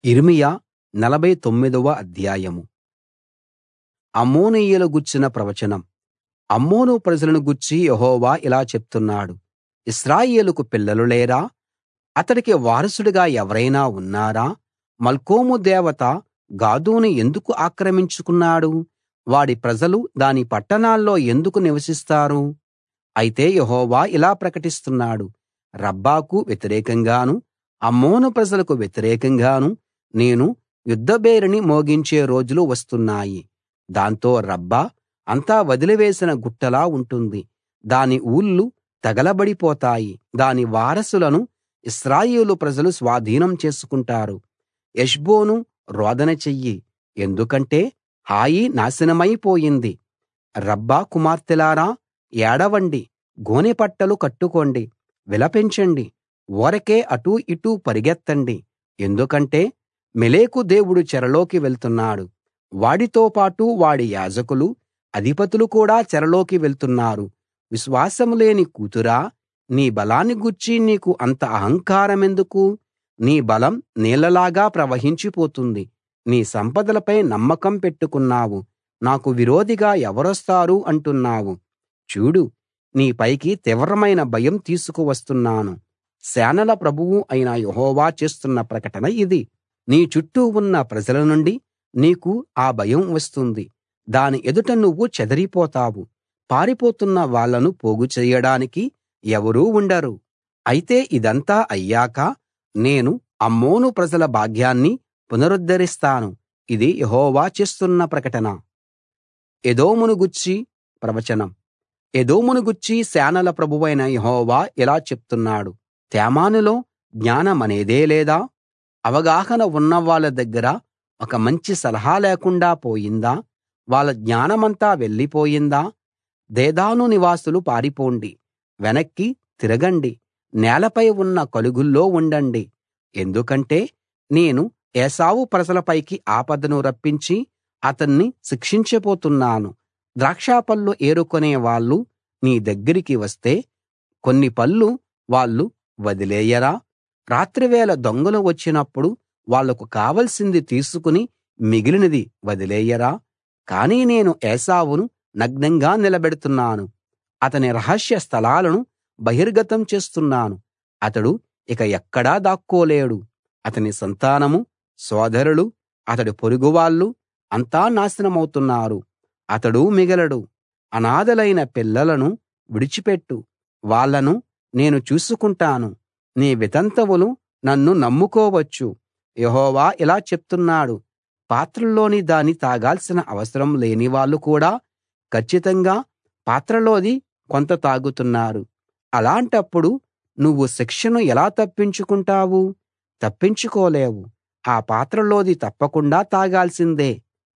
యిర్మీయా నలభై తొమ్మిదవ అధ్యాయం అమ్మోనీయుల గూర్చిన ప్రవచనం అమ్మోను ప్రజలను గూర్చి యెహోవా ఇలా చెప్తున్నాడు ఇశ్రాయేలుకు పిల్లలు లేరా అతడికి వారసుడుగా ఎవరైనా ఉన్నారా మల్కోము దేవత గాదును ఎందుకు ఆక్రమించుకున్నాడు వాడి ప్రజలు దాని పట్టణాల్లో ఎందుకు నివసిస్తారు అయితే యెహోవా ఇలా ప్రకటిస్తున్నాడు రబ్బాకు వ్యతిరేకంగానూ అమ్మోను ప్రజలకు వ్యతిరేకంగానూ నేను యుద్ధభేరీని మోగించే రోజులు వస్తున్నాయి దాంతో రబ్బా అంతా వదిలివేసిన గుట్టలా ఉంటుంది దాని ఊళ్ళు తగలబడిపోతాయి దాని వారసులను ఇశ్రాయేలు ప్రజలు స్వాధీనం చేసుకుంటారు హెష్బోనూ రోదన చెయ్యి ఎందుకంటే హాయి నాశనమైపోయింది రబ్బా కుమార్తెలారా ఏడవండి గోనెపట్టలు కట్టుకోండి విలపించండి ఊరకే అటూ ఇటూ పరిగెత్తండి ఎందుకంటే మొలెకు దేవుడు చెరలోకి వెళ్తున్నాడు వాడితో పాటు వాడి యాజకులు అధిపతులు కూడా చెరలోకి వెళ్తున్నారు విశ్వాసం లేని కూతురా నీ బలాన్ని గూర్చి నీకు అంత అహంకారమెందుకు నీ బలం నీళ్లలాగా ప్రవహించిపోతుంది నీ సంపదలపై నమ్మకం పెట్టుకున్నావు నాకు విరోధిగా ఎవరొస్తారు అంటున్నావు చూడు నీ పైకి తీవ్రమైన భయం తీసుకువస్తున్నాను సేనల ప్రభువు అయిన యెహోవా చేస్తున్న ప్రకటన ఇది నీ చుట్టూ ఉన్న ప్రజల నుండి నీకు ఆ భయం వస్తుంది దాని ఎదుట నువ్వు చెదరిపోతావు పారిపోతున్న వాళ్ళను పోగు చెయ్యడానికి ఎవరూ ఉండరు అయితే ఇదంతా అయ్యాక నేను అమ్మోను ప్రజల భాగ్యాన్ని పునరుద్ధరిస్తాను ఇది యెహోవా చేస్తున్న ప్రకటన ఎదోమును గూర్చి ప్రవచనం ఎదోమును గూర్చి సేనల ప్రభువైన యెహోవా ఇలా చెప్తున్నాడు తేమానులో జ్ఞానమనేదే లేదా అవగాహన ఉన్నవాళ్ళ దగ్గర ఒక మంచి సలహా లేకుండా పోయిందా వాళ్ళ జ్ఞానమంతా వెళ్ళిపోయిందా దేదాను నివాసులు పారిపోండి వెనక్కి తిరగండి నేలపై ఉన్న కలుగుల్లో ఉండండి ఎందుకంటే నేను ఏశావు ప్రజల పైకి ఆపదను రప్పించి అతన్ని శిక్షించబోతున్నాను ద్రాక్షపళ్ళు ఏరుకునే వాళ్ళు నీ దగ్గరికి వస్తే కొన్ని పళ్ళు వాళ్ళు వదిలేయరా రాత్రివేళ దొంగలు వచ్చినప్పుడు వాళ్లకు కావలసింది తీసుకుని మిగిలినది వదిలేయరా కానీ నేను ఏశావును నగ్నంగా నిలబెడుతున్నాను అతని రహస్య స్థలాలను బహిర్గతం చేస్తున్నాను అతడు ఇక ఎక్కడా దాక్కోలేడు అతని సంతానము సోదరులు అతడి పొరుగువాళ్ళు అంతా నాశనమవుతున్నారు అతడు మిగలడు అనాథలైన పిల్లలను విడిచిపెట్టు వాళ్ళను నేను చూసుకుంటాను నీ వితంతువులు నన్ను నమ్ముకోవచ్చు యెహోవా ఇలా చెప్తున్నాడు పాత్రలోని దాన్ని తాగాల్సిన అవసరం లేని వాళ్ళు కూడా కచ్చితంగా పాత్రలోది కొంత తాగుతున్నారు అలాంటప్పుడు నువ్వు శిక్షను ఎలా తప్పించుకుంటావు తప్పించుకోలేవు ఆ పాత్రలోది తప్పకుండా తాగాల్సిందే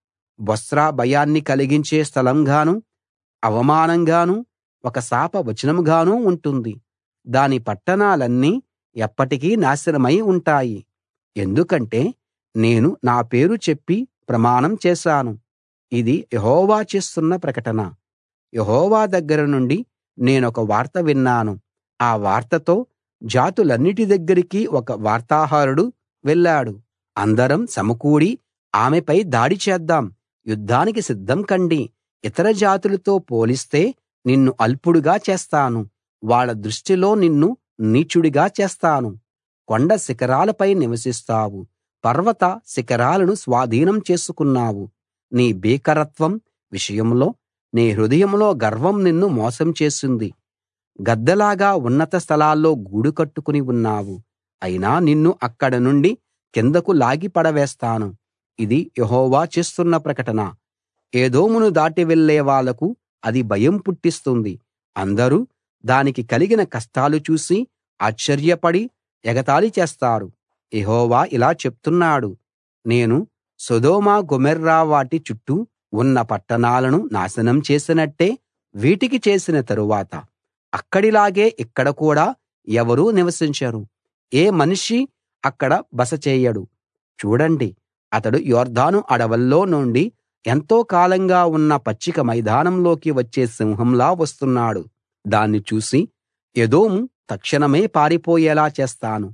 బొస్రా భయాన్ని కలిగించే స్థలంగానూ అవమానంగానూ ఒక శాప వచనంగానూ ఉంటుంది దాని పట్టణాలన్నీ ఎప్పటికీ నాశనమై ఉంటాయి ఎందుకంటే నేను నా పేరు చెప్పి ప్రమాణం చేశాను ఇది యెహోవా చేస్తున్న ప్రకటన యెహోవా దగ్గర నుండి నేనొక వార్త విన్నాను ఆ వార్తతో జాతులన్నిటి దగ్గరికి ఒక వార్తాహరుడు వెళ్ళాడు అందరం సమకూడి ఆమెపై దాడి చేద్దాం యుద్ధానికి సిద్ధం కండి ఇతర జాతులతో పోలిస్తే నిన్ను అల్పుడుగా చేస్తాను వాళ్ళ దృష్టిలో నిన్ను నీచుడిగా చేస్తాను కొండ శిఖరాలపై నివసిస్తావు పర్వత శిఖరాలను స్వాధీనం చేసుకున్నావు నీ భీకరత్వం విషయంలో నీ హృదయంలో గర్వం నిన్ను మోసం చేసింది గద్దలాగా ఉన్నత స్థలాల్లో గూడు కట్టుకుని ఉన్నావు అయినా నిన్ను అక్కడ నుండి కిందకు లాగి పడవేస్తాను ఇది యెహోవా చేస్తున్న ప్రకటన ఏదోమును దాటి వెళ్ళే వాళ్లకు అది భయం పుట్టిస్తుంది అందరూ దానికి కలిగిన కష్టాలు చూసి ఆశ్చర్యపడి ఎగతాళి చేస్తారు యెహోవా ఇలా చెప్తున్నాడు నేను సొదొమ గొమొర్రా వాటి చుట్టూ ఉన్న పట్టణాలను నాశనం చేసినట్టే వీటికి చేసిన తరువాత అక్కడిలాగే ఇక్కడ కూడా ఎవరూ నివసించరు ఏ మనిషి అక్కడ బస చేయడు చూడండి అతడు యొర్దాను అడవుల్లో నుండి ఎంతో కాలంగా ఉన్న పచ్చిక మైదానంలోకి వచ్చే సింహంలా వస్తున్నాడు దాన్ని చూసి ఎదోము తక్షణమే పారిపోయేలా చేస్తాను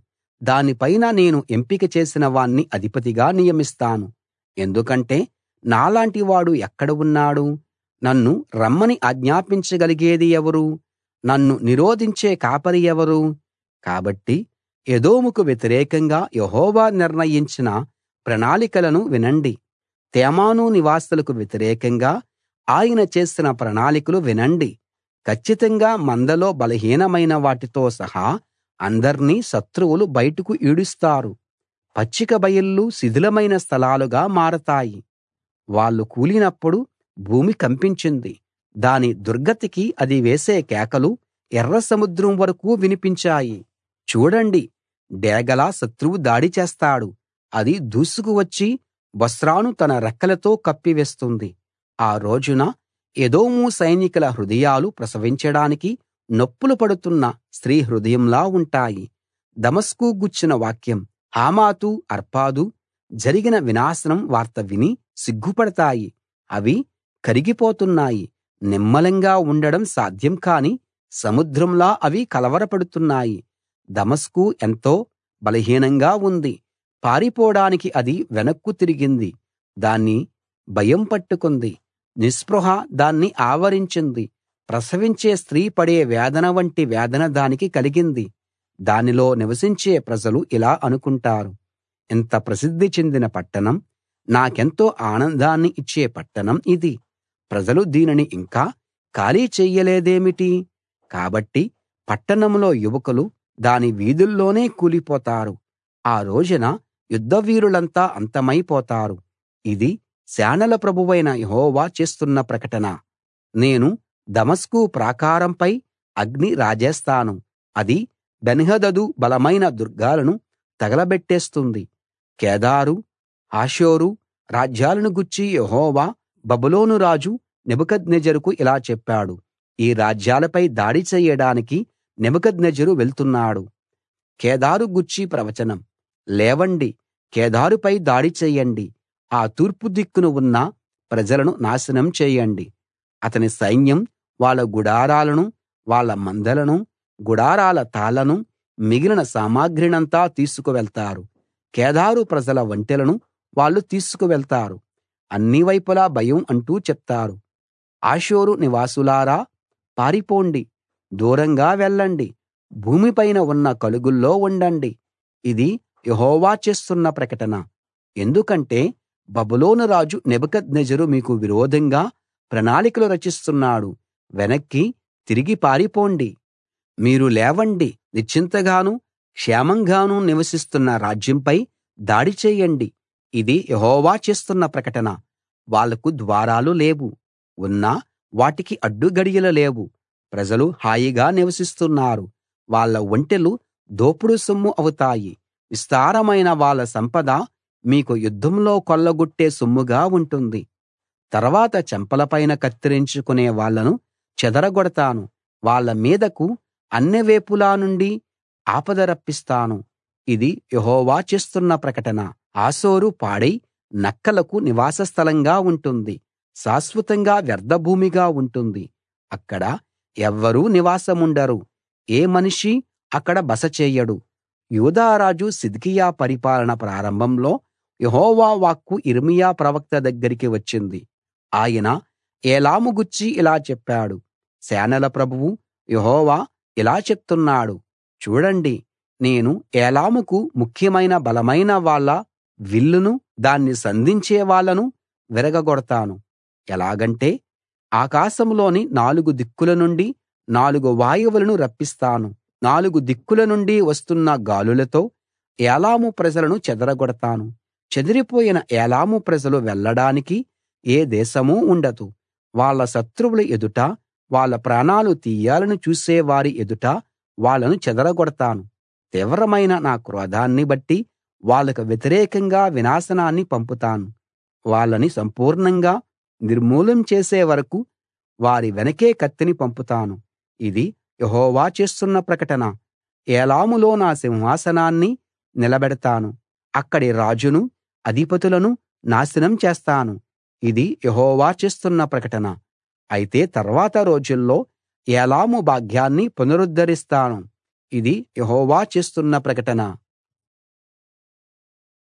దానిపైన నేను ఎంపిక చేసిన వాణ్ణి అధిపతిగా నియమిస్తాను ఎందుకంటే నాలాంటి వాడు ఎక్కడ ఉన్నాడు నన్ను రమ్మని ఆజ్ఞాపించగలిగేది ఎవరు నన్ను నిరోధించే కాపరి ఎవరు కాబట్టి ఎదోముకు వ్యతిరేకంగా యెహోవా నిర్ణయించిన ప్రణాళికలను వినండి తేమాను నివాసులకు వ్యతిరేకంగా ఆయన చేసిన ప్రణాళికలు వినండి కచ్చితంగా మందలో బలహీనమైన వాటితో సహా అందర్నీ శత్రువులు బయటకు ఈడుస్తారు పచ్చిక బయళ్ళు శిథిలమైన స్థలాలుగా మారతాయి వాళ్ళు కూలినప్పుడు భూమి కంపించింది దాని దుర్గతికి అది వేసే కేకలు ఎర్ర సముద్రం వరకూ వినిపించాయి చూడండి డేగలా శత్రువు దాడి చేస్తాడు అది దూసుకు వచ్చి బొస్రాను తన రెక్కలతో కప్పివేస్తుంది ఆ రోజున ఎదోము సైనికుల హృదయాలు ప్రసవించడానికి నొప్పులు పడుతున్న స్త్రీ హృదయంలా ఉంటాయి దమస్కు గూర్చిన వాక్యం హమాతు అర్పాదు జరిగిన వినాశనం వార్త విని సిగ్గుపడతాయి అవి కరిగిపోతున్నాయి నిమ్మళంగా ఉండడం సాధ్యం కాని సముద్రంలా అవి కలవరపడుతున్నాయి దమస్కు ఎంతో బలహీనంగా ఉంది పారిపోడానికి అది వెనక్కు తిరిగింది దాన్ని భయం పట్టుకుంది నిస్పృహ దాన్ని ఆవరించింది ప్రసవించే స్త్రీ పడే వేదన వంటి వేదన దానికి కలిగింది దానిలో నివసించే ప్రజలు ఇలా అనుకుంటారు ఇంత ప్రసిద్ధి చెందిన పట్టణం నాకెంతో ఆనందాన్ని ఇచ్చే పట్టణం ఇది ప్రజలు దీనిని ఇంకా ఖాళీ చెయ్యలేదేమిటి కాబట్టి పట్టణంలో యువకులు దాని వీధుల్లోనే కూలిపోతారు ఆ రోజున యుద్ధవీరులంతా అంతమైపోతారు ఇది సేనల ప్రభువైన యెహోవా చేస్తున్న ప్రకటన నేను దమస్కు ప్రాకారంపై అగ్ని రాజేస్తాను అది బెన్హదదు బలమైన దుర్గాలను తగలబెట్టేస్తుంది కేదారు హాసోరు రాజ్యాలను గూర్చి యెహోవా బబులోను రాజు నెబుకద్నెజరుకు ఇలా చెప్పాడు ఈ రాజ్యాలపై దాడి చెయ్యడానికి నెబుకద్నెజరు వెళ్తున్నాడు కేదారు గూర్చి ప్రవచనం లేవండి కేదారుపై దాడి చెయ్యండి ఆ తూర్పు దిక్కున ఉన్న ప్రజలను నాశనం చేయండి అతని సైన్యం వాళ్ళ గుడారాలను వాళ్ళ మందలను గుడారాల తాళ్లను మిగిలిన సామగ్రినంతా తీసుకువెళ్తారు కేదారు ప్రజల ఒంటెలను వాళ్ళు తీసుకువెళ్తారు అన్ని వైపులా భయం అంటూ చెప్తారు హాసోరు నివాసులారా పారిపోండి దూరంగా వెళ్ళండి భూమిపైన ఉన్న కలుగుల్లో ఉండండి ఇది యెహోవా చేస్తున్న ప్రకటన ఎందుకంటే బబులోను రాజు నెబుకద్నెజరు మీకు విరోధంగా ప్రణాళికలు రచిస్తున్నాడు వెనక్కి తిరిగి పారిపోండి మీరు లేవండి నిశ్చింతగానూ క్షేమంగానూ నివసిస్తున్న రాజ్యంపై దాడి చేయండి ఇది యెహోవా చేస్తున్న ప్రకటన వాళ్లకు ద్వారాలు లేవు ఉన్నా వాటికి అడ్డుగడియలు లేవు ప్రజలు హాయిగా నివసిస్తున్నారు వాళ్ళ ఒంటెలు దోపుడు సొమ్ము అవుతాయి విస్తారమైన వాళ్ళ సంపద మీకు యుద్ధంలో కొల్లగొట్టే సొమ్ముగా ఉంటుంది తర్వాత చెంపలపైన కత్తిరించుకునే వాళ్ళను చెదరగొడతాను వాళ్ళ మీదకు అన్ని వేపులా నుండి ఆపద రప్పిస్తాను ఇది యెహోవా చేస్తున్న ప్రకటన హాసోరు పాడై నక్కలకు నివాస స్థలంగా ఉంటుంది శాశ్వతంగా వ్యర్థభూమిగా ఉంటుంది అక్కడ ఎవ్వరూ నివాసముండరు ఏ మనిషీ అక్కడ బస చేయడు యూదా రాజు సిద్కియా పరిపాలన ప్రారంభంలో యెహోవా వాక్కు యిర్మీయా ప్రవక్త దగ్గరికి వచ్చింది ఆయన ఏలాము గూర్చి ఇలా చెప్పాడు సేనల ప్రభువు యెహోవా ఇలా చెప్తున్నాడు చూడండి నేను ఏలాముకు ముఖ్యమైన బలమైన వాళ్ళ విల్లును దాన్ని సంధించే వాళ్ళను విరగగొడతాను ఎలాగంటే ఆకాశంలోని నాలుగు దిక్కుల నుండి నాలుగు వాయువులను రప్పిస్తాను నాలుగు దిక్కుల నుండి వస్తున్న గాలులతో ఏలాము ప్రజలను చెదరగొడతాను చెదిరిపోయిన ఏలాము ప్రజలు వెళ్ళడానికి ఏ దేశమూ ఉండదు వాళ్ళ శత్రువుల ఎదుట వాళ్ళ ప్రాణాలు తీయాలని చూసే వారి ఎదుట వాళ్ళను చెదరగొడతాను తీవ్రమైన నా క్రోధాన్ని బట్టి వాళ్ళకు వ్యతిరేకంగా వినాశనాన్ని పంపుతాను వాళ్ళని సంపూర్ణంగా నిర్మూలం చేసే వరకు వారి వెనకే కత్తిని పంపుతాను ఇది యెహోవా చేస్తున్న ప్రకటన ఏలాములో నా సింహాసనాన్ని నిలబెడతాను అక్కడి రాజును అధిపతులను నాశనం చేస్తాను ఇది యెహోవా చేస్తున్న ప్రకటన అయితే తర్వాత రోజుల్లో ఏలాము భాగ్యాన్ని పునరుద్ధరిస్తాను ఇది యెహోవా చేస్తున్న ప్రకటన